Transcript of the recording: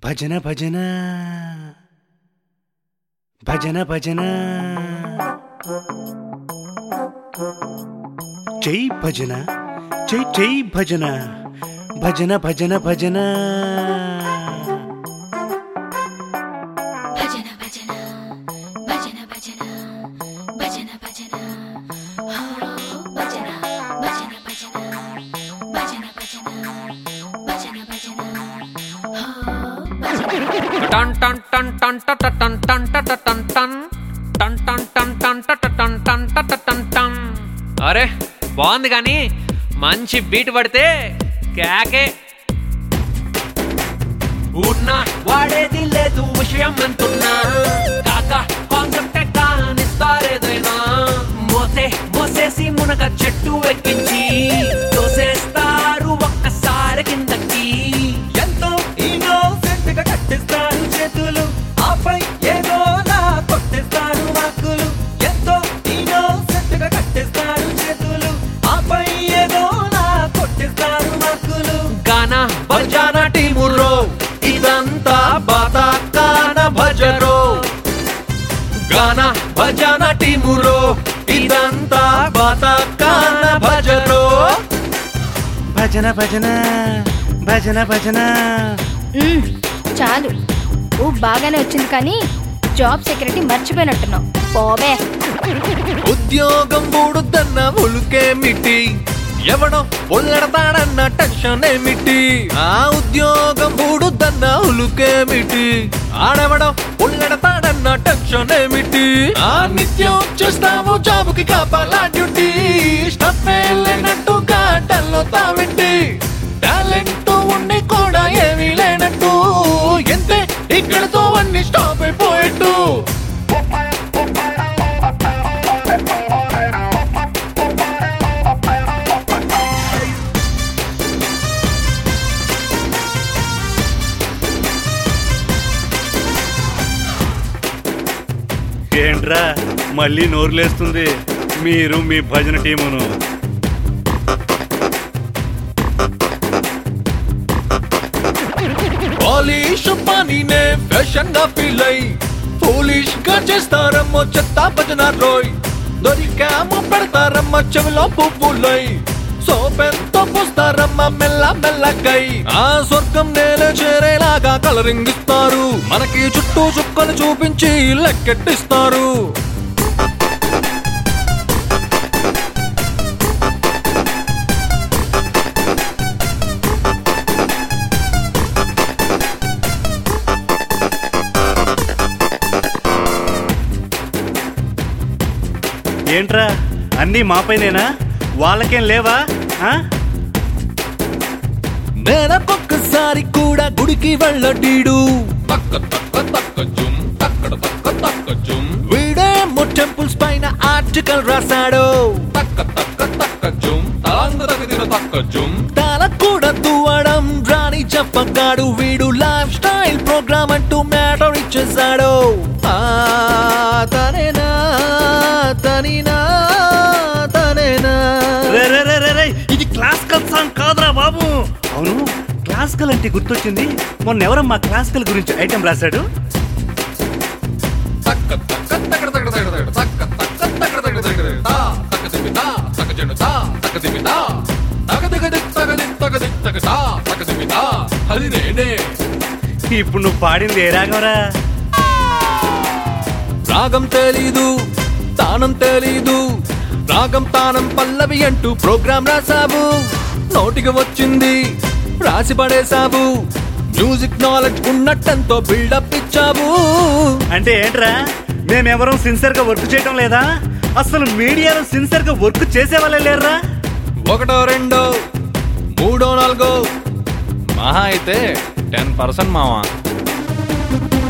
భజన భజన భజన భజన జై భజన జై జై భజన భజన భజన భజన భజన భజన భజన భజన భజన భజన హో భజన భజన భజన భజన భజన భజన భజన హో భజన టన్ టన్ టన్ టన్ టట టన్ టన్ టట టన్ టన్ టన్ టన్ టన్ టన్ టట టన్ టన్ టట టన్ టన్ అరే బాగుంది కానీ మంచి బీట్ పడితే కేకే ఉన్నా వాడేది లేదు విషయం అంటున్నా కాక కాన్సెప్ట్ కానిస్తారేదైనా మోసే మోసేసి మునగ చెట్టు ఎక్కించి తోసేస్తారు ఒక్కసారి కిందకి ఎంతో innocent గా కట్టిస్తారు చేతులు ఆపై ఏదో నా కొట్టిస్తారు వాక్కులు ఎంతో innocent గా కట్టిస్తారు చేతులు ఆపై ఏదో నా కొట్టిస్తారు వాక్కులు గానా భజన టీములో ఇదంతా బాతా కాన భజరో గానా భజన టీములో ఇదంతా బాతా కాన భజరో భజన భజన భజన భజన మ్మ్, చాలు ఊ బాగానే వచ్చింది కానీ జాబ్ సెక్యూరిటీ మర్చిపోయినట్టున్నావు పోవే ఉద్యోగం మూడుదన్న ఉలుకేమిటి ఎవడో పొల్లడతాడన్న టెన్షన్ ఏమిటి ఆ ఉద్యోగం మూడుదన్న ఉలుకేమిటి ఆడెవడో పొల్లడతాడన్న టెన్షన్ ఏమిటి ఆ నిత్యం చూస్తాము జాబుకి కాపాలా డ్యూటీ స్టఫ్ లేనట్టు గాటల్లో తావింటి టాలెంట్ ఉండి కూడా ఏమీ లేనట్టు ఎంతే ఇక్కడతో అన్ని స్టాప్ అయిపోయేట్టు ఏంట్రా మళ్ళీ నోరులేస్తుంది మీరు మీ భజన టీమును పాలిష్ పనినే ఫ్యాషన్ గా ఫీల్ అయి పోలిష్ గా చేస్తారమ్మో చెత్త భజన రోయ్ దొరికామో పెడతారమ్మ చెవిలో పువ్వులై సోపెంతో పూస్తారమ్మ మెల్ల మెల్లకై ఆ స్వర్గం నేల చేరేలాగా కలరింగ్ ఇస్తారు మనకి చుట్టూ చుక్కలు చూపించి లెక్కెట్టిస్తారు ఏంట్రా అన్నీ మాపైనేనా వాళ్ళకేం లేవా ఆ? నెలకొక్కసారి కూడా గుడికి వెళ్ళడీడు వీడేమో టెంపుల్స్ పైన ఆర్టికల్ రాశాడు తల కూడా దువ్వడం రాని చెప్పగాడు వీడు లైఫ్ స్టైల్ ప్రోగ్రామ్ అంటూ మ్యాటర్ ఇచ్చేసాడు ఆ, తనేనా తనినా తనేనా రే, రే, రే, రే, రే, ఇది క్లాసికల్ సాంగ్ కాదురా బాబు అవును క్లాసికల్ అంటే గుర్తొచ్చింది మొన్న ఎవరమ్మా క్లాసికల్ గురించి ఐటెం రాశాడు అది నేనే ఇప్పుడు నువ్వు పాడింది ఏ రాగంరా రాగం తెలీదు తానం తెలీదు రాగం తానం పల్లవి అంటూ ప్రోగ్రాం రాసావు నోటికి వచ్చింది రాసి పడేశావు మ్యూజిక్ నాలెడ్జ్ ఉన్నట్టంతో బిల్డప్ ఇచ్చావు అంటే ఏంట్రా మేమెవరం సిన్సియర్ గా వర్క్ చేయడం లేదా అసలు మీడియాలో సిన్సియర్ గా వర్క్ చేసే వాళ్ళే లేరురా ఒకటో రెండో మూడో నాలుగో మహా అయితే టెన్ పర్సెంట్ మావా